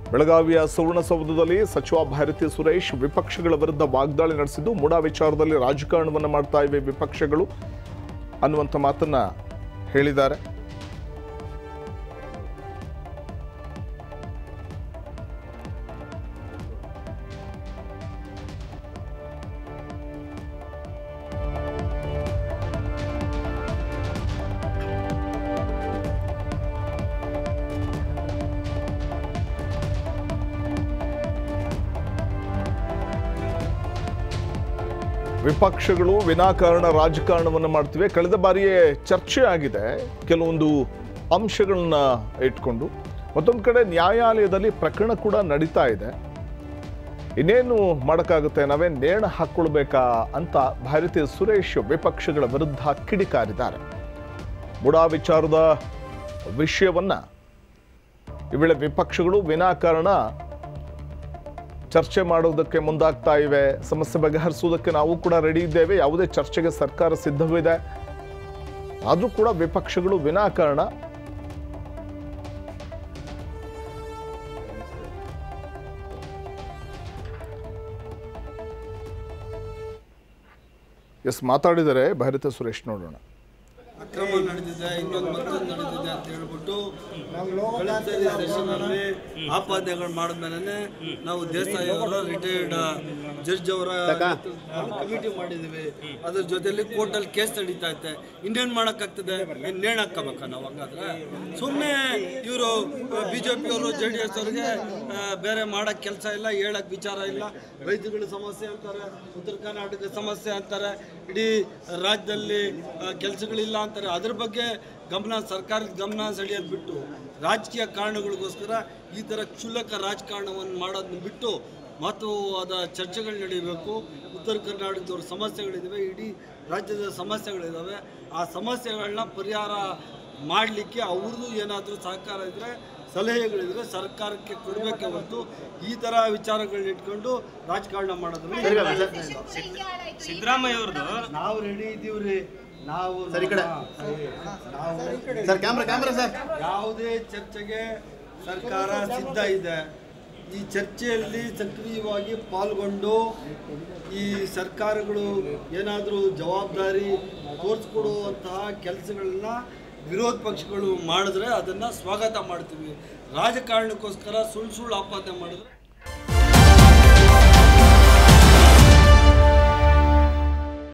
ಬೆಳಗಾವಿಯ ಸುವರ್ಣಸೌಧದಲ್ಲಿ ಸಚಿವ ಭಾರತಿ ಸುರೇಶ್ ವಿಪಕ್ಷಗಳ ವಿರುದ್ಧ ವಾಗ್ದಾಳಿ ನಡೆಸಿದ್ದು ಮೂಡಾ ವಿಚಾರದಲ್ಲಿ ರಾಜಕಾರಣವನ್ನು ಮಾಡ್ತಾ ಇವೆ ವಿಪಕ್ಷಗಳು ಅನ್ನುವಂಥ ಮಾತನ್ನ ಹೇಳಿದ್ದಾರೆ ವಿಪಕ್ಷಗಳು ವಿನಾಕಾರಣ ರಾಜಕಾರಣವನ್ನು ಮಾಡ್ತಿವೆ ಕಳೆದ ಬಾರಿಯೇ ಚರ್ಚೆ ಆಗಿದೆ ಕೆಲವೊಂದು ಅಂಶಗಳನ್ನ ಇಟ್ಕೊಂಡು ಮತ್ತೊಂದು ಕಡೆ ನ್ಯಾಯಾಲಯದಲ್ಲಿ ಪ್ರಕರಣ ಕೂಡ ನಡೀತಾ ಇದೆ ಇನ್ನೇನು ಮಾಡೋಕ್ಕಾಗುತ್ತೆ ನಾವೇ ನೇಣ ಹಾಕ್ಕೊಳ್ಬೇಕಾ ಅಂತ ಭಾರತೀಯ ಸುರೇಶ್ ವಿಪಕ್ಷಗಳ ವಿರುದ್ಧ ಕಿಡಿಕಾರಿದ್ದಾರೆ ಬುಡಾ ವಿಚಾರದ ವಿಷಯವನ್ನ ಈ ವೇಳೆ ವಿಪಕ್ಷಗಳು ವಿನಾಕಾರಣ ಚರ್ಚೆ ಮಾಡೋದಕ್ಕೆ ಮುಂದಾಗ್ತಾ ಇವೆ ಸಮಸ್ಯೆ ಬಗೆಹರಿಸುವುದಕ್ಕೆ ನಾವು ಕೂಡ ರೆಡಿ ಇದ್ದೇವೆ ಯಾವುದೇ ಚರ್ಚೆಗೆ ಸರ್ಕಾರ ಸಿದ್ಧವಿದೆ ಆದರೂ ಕೂಡ ವಿಪಕ್ಷಗಳು ವಿನಾಕಾರಣ ಎಸ್ ಮಾತಾಡಿದರೆ ಭೈರತ ಸುರೇಶ್ ನೋಡೋಣ ಅಕ್ರಮ ನಡೆದಿದೆ ಇನ್ನೊಂದು ಮತ್ತೊಂದು ನಡೆದಿದೆ ಅಂತ ಹೇಳ್ಬಿಟ್ಟು ಕಳೆದ ಸೆಷನಲ್ಲಿ ಆಪಾದನೆಗಳು ಮಾಡಿದ್ಮೇಲೆ ನಾವು ದೇಸಾಯಿ ಅವರ ರಿಟೈರ್ಡ್ ಜಡ್ಜ್ ಅವರ ಕಮಿಟಿ ಮಾಡಿದ್ದೀವಿ ಅದ್ರ ಜೊತೆಲಿ ಕೋರ್ಟಲ್ಲಿ ಕೇಸ್ ನಡೀತಾ ಐತೆ ಇನ್ನೇನು ಮಾಡೋಕ್ಕಾಗ್ತದೆ ಏನು ನೇಣು ಹಾಕ್ಕೋಬೇಕಾ ನಾವು ಹಂಗಾದ್ರೆ ಸುಮ್ಮನೆ ಇವರು ಬಿ ಜೆ ಪಿಯವರು ಜೆ ಡಿ ಎಸ್ ಅವ್ರಿಗೆ ಆ, ಬೇರೆ ಮಾಡೋಕ್ಕೆ ಕೆಲಸ ಇಲ್ಲ ಹೇಳಕ್ಕೆ ವಿಚಾರ ಇಲ್ಲ ರೈತಗಳ ಸಮಸ್ಯೆ ಅಂತಾರೆ ಉತ್ತರ ಕರ್ನಾಟಕ ಸಮಸ್ಯೆ ಅಂತಾರೆ ಇಡೀ ರಾಜ್ಯದಲ್ಲಿ ಕೆಲಸಗಳಿಲ್ಲ ಅಂತಾರೆ ಅದ್ರ ಬಗ್ಗೆ ಗಮನ ಸರ್ಕಾರದ ಗಮನ ಸೆಳೆಯೋದು ಬಿಟ್ಟು ರಾಜಕೀಯ ಕಾರಣಗಳಿಗೋಸ್ಕರ ಈ ಥರ ಕ್ಷುಲ್ಲಕ ರಾಜಕಾರಣವನ್ನು ಮಾಡೋದನ್ನ ಬಿಟ್ಟು ಮಹತ್ವವಾದ ಚರ್ಚೆಗಳು ನಡೀಬೇಕು ಉತ್ತರ ಕರ್ನಾಟಕದವ್ರ ಸಮಸ್ಯೆಗಳಿದ್ದಾವೆ ಇಡೀ ರಾಜ್ಯದ ಸಮಸ್ಯೆಗಳಿದ್ದಾವೆ ಆ ಸಮಸ್ಯೆಗಳನ್ನ ಪರಿಹಾರ ಮಾಡಲಿಕ್ಕೆ ಅವ್ರದ್ದು ಏನಾದರೂ ಸಹಕಾರ ಇದ್ದರೆ ಸಲಹೆಗಳಿದ್ರೆ ಸರ್ಕಾರಕ್ಕೆ ಕೊಡಬೇಕೆ ಹೊರತು ಈ ಥರ ವಿಚಾರಗಳನ್ನ ಇಟ್ಕೊಂಡು ರಾಜಕಾರಣ ಮಾಡೋದ್ರ ಸಿದ್ದರಾಮಯ್ಯ ಅವ್ರದ್ದು ನಾವು ರೆಡಿ ಇದ್ದೀವ್ರಿ ನಾವು ಸರ್, ಈ ಕಡೆ. ನಾವು ಸರ್ ಕ್ಯಾಮ್ರಾ ಕ್ಯಾಮ್ರಾ ಸರ್ ಯಾವುದೇ ಚರ್ಚೆಗೆ ಸರ್ಕಾರ ಸಿದ್ಧ ಇದೆ ಈ ಚರ್ಚೆಯಲ್ಲಿ ಸಕ್ರಿಯವಾಗಿ ಪಾಲ್ಗೊಂಡು ಈ ಸರ್ಕಾರಗಳು ಏನಾದರೂ ಜವಾಬ್ದಾರಿ ತೋರಿಸ್ಕೊಡುವಂತಹ ಕೆಲಸಗಳನ್ನ ವಿರೋಧ ಪಕ್ಷಗಳು ಮಾಡಿದ್ರೆ ಅದನ್ನು ಸ್ವಾಗತ ಮಾಡ್ತೀವಿ ರಾಜಕಾರಣಕ್ಕೋಸ್ಕರ ಸುಳ್ಳು ಸುಳ್ಳು ಆಪಾದನೆ ಮಾಡಿದ್ರೆ